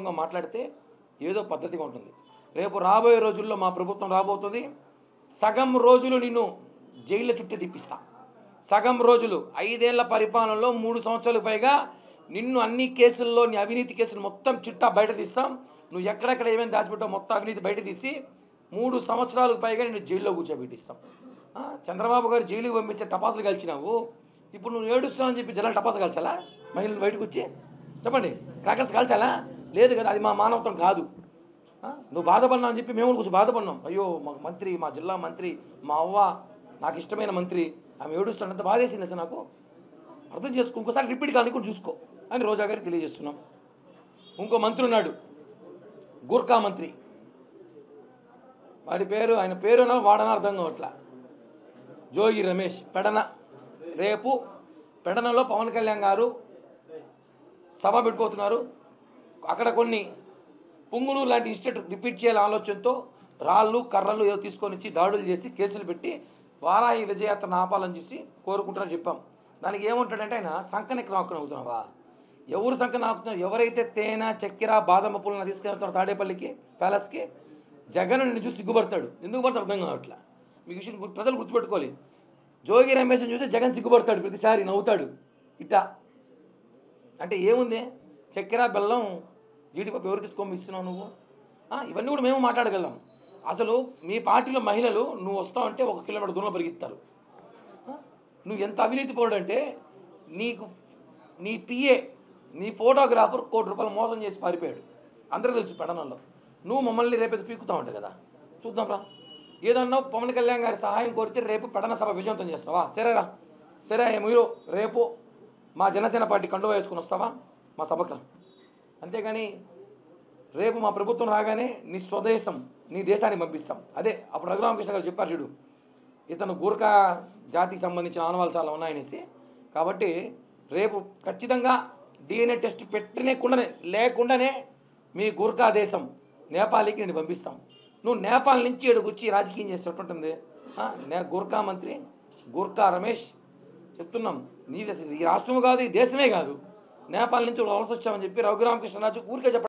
గౌరవంగా మాట్లాడితే ఏదో పద్ధతిగా ఉంటుంది రేపు రాబోయే రోజుల్లో మా ప్రభుత్వం రాబోతుంది సగం రోజులు నిన్ను జైళ్ళ చుట్టూ తిప్పిస్తా సగం రోజులు ఐదేళ్ల పరిపాలనలో మూడు సంవత్సరాలకు పైగా నిన్ను అన్ని కేసుల్లో నీ అవినీతి కేసులు మొత్తం చిట్టా బయట తీస్తాం నువ్వు ఎక్కడెక్కడ ఏమేమి దాచిపెట్టావు మొత్తం అవినీతి బయట తీసి మూడు సంవత్సరాలకు పైగా నిన్ను జైల్లో కూర్చోబెట్టిస్తాం ఆ, చంద్రబాబు గారు జైలుకి పంపిస్తే టపాసులు కలిచినావు ఇప్పుడు నువ్వు ఏడుస్తావని చెప్పి జనాలు టపాసు కాల్చాలా మహిళలు బయటకు వచ్చి చెప్పండి క్రాకర్స్ కాల్చాలా లేదు కదా అది మా మానవత్వం కాదు ఆ, నువ్వు బాధపడినావు అని చెప్పి మేము కూడా కొంచెం బాధపడినాం అయ్యో మా మంత్రి మా జిల్లా మంత్రి మా అవ్వ నాకు ఇష్టమైన మంత్రి ఆమె ఏడుస్తున్నంత బాధేసింది అసలు నాకు అర్థం చేసుకో ఇంకోసారి రిపీట్ కానీ కూడా చూసుకో అని రోజా గారికి తెలియజేస్తున్నాం ఇంకో మంత్రి ఉన్నాడు గూర్ఖా మంత్రి వాడి పేరు ఆయన పేరు అన్నా వాడన అర్థం కావట్లా జోగి రమేష్ పెడన రేపు పెడనలో పవన్ కళ్యాణ్ గారు సభ పెట్టుకోతున్నారు అక్కడ కొన్ని పుంగులు లాంటి ఇన్స్టిట్యూట్ రిపీట్ చేయాల ఆలోచనతో రాళ్ళు కర్రలు ఏదో తీసుకొని వచ్చి దాడులు చేసి కేసులు పెట్టి వారాయి విజయాత్రను ఆపాలని చూసి కోరుకుంటారని చెప్పాం దానికి ఏముంటాడంటే ఆయన సంకనెక్కి నాకుని అవుతున్నావా ఎవరు సంక నాకుతున్నారు ఎవరైతే తేనె చక్కెర బాదం పుల్లన తీసుకెళ్తారో తాడేపల్లికి ప్యాలెస్కి జగన్ నిన్ను చూసి సిగ్గుపడతాడు ఎందుకు పడతాడు అర్థం కావట్లా మీకు విషయం గుర్తు- ప్రజలు గుర్తుపెట్టుకోవాలి జోగి రమేష్ని చూసి జగన్ సిగ్గుపడతాడు ప్రతిసారి నవ్వుతాడు ఇట్టా అంటే ఏముంది చక్కెర బెల్లం జీడిపప్పు ఎవరికి ఎత్తుకొని ఇస్తున్నావు నువ్వు ఆ, ఇవన్నీ కూడా మేము మాట్లాడగలం అసలు మీ పార్టీలో మహిళలు నువ్వు వస్తావు అంటే ఒక కిలోమీటర్ దూరంలో పరిగెత్తారు ఆ, నువ్వు ఎంత అవినీతి పోడు అంటే నీకు నీ పిఏ నీ ఫోటోగ్రాఫర్ కోటి రూపాయలు మోసం చేసి పారిపోయాడు అందరికీ తెలుసు పెడనంలో నువ్వు మమ్మల్ని రేపైతే పీకుతావు అంట కదా చూద్దాం రా ఏదన్నా పవన్ కళ్యాణ్ గారి సహాయం కోరితే రేపు పెడన సభ విజయవంతం చేస్తావా సరేరా సరే మీరు రేపు మా జనసేన పార్టీ కండువా వేసుకుని వస్తావా మా సభకు రా అంతేగాని రేపు మా ప్రభుత్వం రాగానే నీ స్వదేశం నీ దేశానికి పంపిస్తాం అదే అప్పుడు రఘురామకృష్ణ గారు చెప్పారు చూడు ఇతను గూర్ఖా జాతికి సంబంధించిన ఆనవాళ్ళు చాలా ఉన్నాయనేసి కాబట్టి రేపు ఖచ్చితంగా డిఎన్ఏ టెస్ట్ పెట్టలేకుండానే లేకుండానే మీ గూర్ఖా దేశం నేపాల్కి నేను పంపిస్తాం నువ్వు నేపాల్ నుంచి ఎడుగుచ్చి రాజకీయం చేసేటట్టుంటుంది ఆ, నే గూర్ఖా మంత్రి గూర్ఖా రమేష్ చెప్తున్నాం నీ ఈ రాష్ట్రం కాదు ఈ దేశమే కాదు నేపాల్ నుంచి వలస వచ్చామని చెప్పి రఘురామకృష్ణరాజు ఊరికే చెప్ప